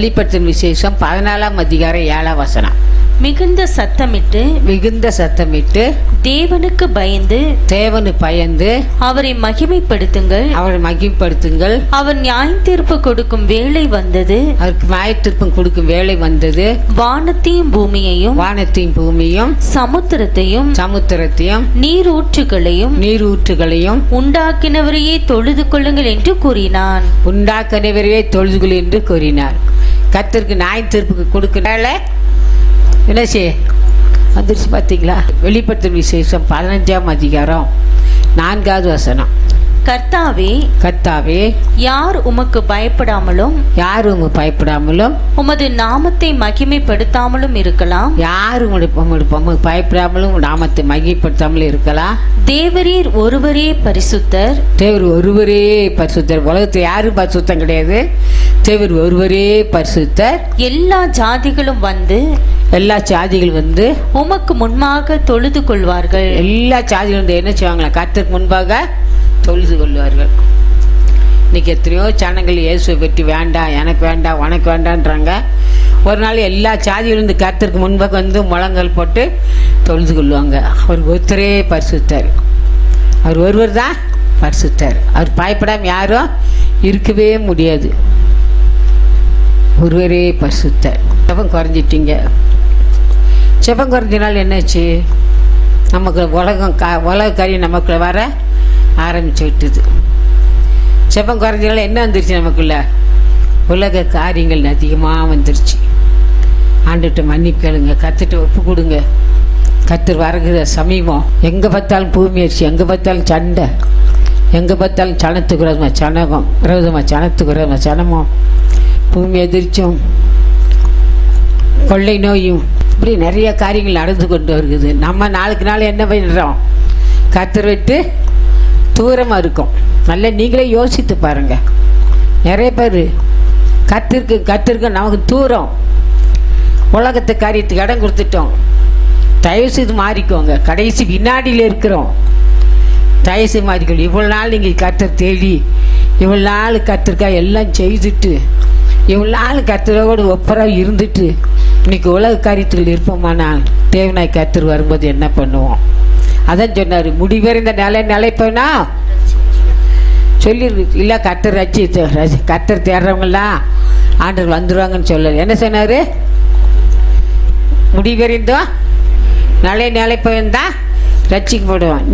வெளிப்படுத்தும் விசேஷம் பதினாலாம் அதிகாரம் ஏழாம் வசனம் மிகுந்த சத்தமிட்டு மிகுந்த சத்தமிட்டு தேவனுக்கு பயந்து தேவனு பயந்து அவரை மகிமைப்படுத்துங்கள் அவரை மகிப்படுத்துங்கள் அவர் நியாயத்தீர்ப்பு கொடுக்கும் வேளை வந்தது அவருக்கு மாயத்திருப்பம் கொடுக்கும் வேலை வந்தது வானத்தையும் பூமியையும் வானத்தையும் பூமியும் சமுத்திரத்தையும் சமுத்திரத்தையும் நீரூற்றுகளையும் நீரூற்றுகளையும் உண்டாக்கினவரையே தொழுது கொள்ளுங்கள் என்று கூறினான் உண்டாக்கனவரையே தொழுதுகள் என்று கூறினார் கத்திற்கு நாய் தீர்ப்புக்கு கொடுக்கனால என்ன செய்ய வந்துருச்சு பார்த்தீங்களா வெளிப்படுத்தும் விசேஷம் பதினஞ்சாம் அதிகாரம் நான்காவது வசனம் கர்த்தாவே கத்தாவே யார் உமக்கு பயப்படாமலும் யாரும் உங்க பயப்படாமலும் உமது நாமத்தை மகிமைப்படுத்தாமலும் இருக்கலாம் யாரும் உங்களுடைய உங்களுடைய உமக்கு பயப்படாமலும் உங்க நாமத்தை மகிப்படுத்தாமலும் இருக்கலாம் தேவரீர் ஒருவரே பரிசுத்தர் தேவர் ஒருவரே பரிசுத்தர் உலகத்தில் யாரும் பரிசுத்தம் கிடையாது தேவர் ஒருவரே பரிசுத்தர் எல்லா ஜாதிகளும் வந்து எல்லா சாதிகள் வந்து உமக்கு முன்பாக தொழுது கொள்வார்கள் எல்லா சாதிகளும் வந்து என்ன செய்வாங்களா கர்த்தருக்கு முன்பாக தொழுது கொள்வார்கள் இன்னைக்கு எத்தனையோ சனங்கள் இயேசுவை பற்றி வேண்டாம் எனக்கு வேண்டாம் உனக்கு வேண்டான்றாங்க ஒரு நாள் எல்லா சாதிகளும் இந்த கர்த்தருக்கு முன்பாக வந்து முழங்கல் போட்டு தொழுது கொள்வாங்க அவர் ஒருத்தரே பரிசுத்தார் அவர் ஒருவர் தான் பரிசுத்தார் அவர் பயப்படாமல் யாரும் இருக்கவே முடியாது ஒருவரே பரிசுத்தார் ஜெபம் குறைஞ்சிட்டீங்க ஜெபம் குறைஞ்சனால என்னாச்சு நமக்கு உலகம் கா உலக கறி நமக்குள்ள வர ஆரம்பிச்சு விட்டுது ஜெபம் குறைஞ்சனால என்ன வந்துருச்சு நமக்குள்ள உலக காரியங்கள் அதிகமாக வந்துருச்சு ஆண்டுகிட்ட மன்னிப்பு கேளுங்க கத்துட்டு ஒப்பு கொடுங்க கத்தர் வரகிற சமீபம் எங்கே பார்த்தாலும் பூமியரிசி எங்கே பார்த்தாலும் சண்டை எங்கே பார்த்தாலும் சனத்துக்கு விரோதமாக சனகம் விரோதமாக சனத்துக்கு விரோதமாக சனமும் பூமி எதிர்ச்சும் கொள்ளை நோயும் இப்படி நிறைய காரியங்கள் நடந்து கொண்டு வருகிறது நம்ம நாளுக்கு நாள் என்ன பண்ணுறோம் கத்தர் விட்டு தூரமாக இருக்கும் நல்லா நீங்களே யோசித்து பாருங்க நிறைய பேர் கத்திருக்கு கத்திருக்கு நமக்கு தூரம் உலகத்து காரியத்துக்கு இடம் கொடுத்துட்டோம் தயவு செய்து மாறிக்கோங்க கடைசி வினாடியில் இருக்கிறோம் தயவு செய்து மாறிக்கோங்க இவ்வளோ நாள் நீங்கள் கத்தர் தேடி இவ்வளோ நாள் கத்திருக்கா எல்லாம் செய்துட்டு இவ்வளோ நாள் கத்தரோடு ஒப்பராக இருந்துட்டு இன்னைக்கு உலக காரியத்தில் இருப்போமானால் தேவனாய் கத்தர் வரும்போது என்ன பண்ணுவோம் அதான் சொன்னார் முடிவறிந்த நிலை நிலைப்போனா சொல்லி இல்லை கத்தர் ரச்சி கத்தர் தேடுறவங்களாம் ஆண்டவர் வந்துடுவாங்கன்னு சொல்லல என்ன சொன்னார் முடிவறிந்தோம் நிலை நிலைப்பவன் தான் ரட்சிக்கப்படுவான்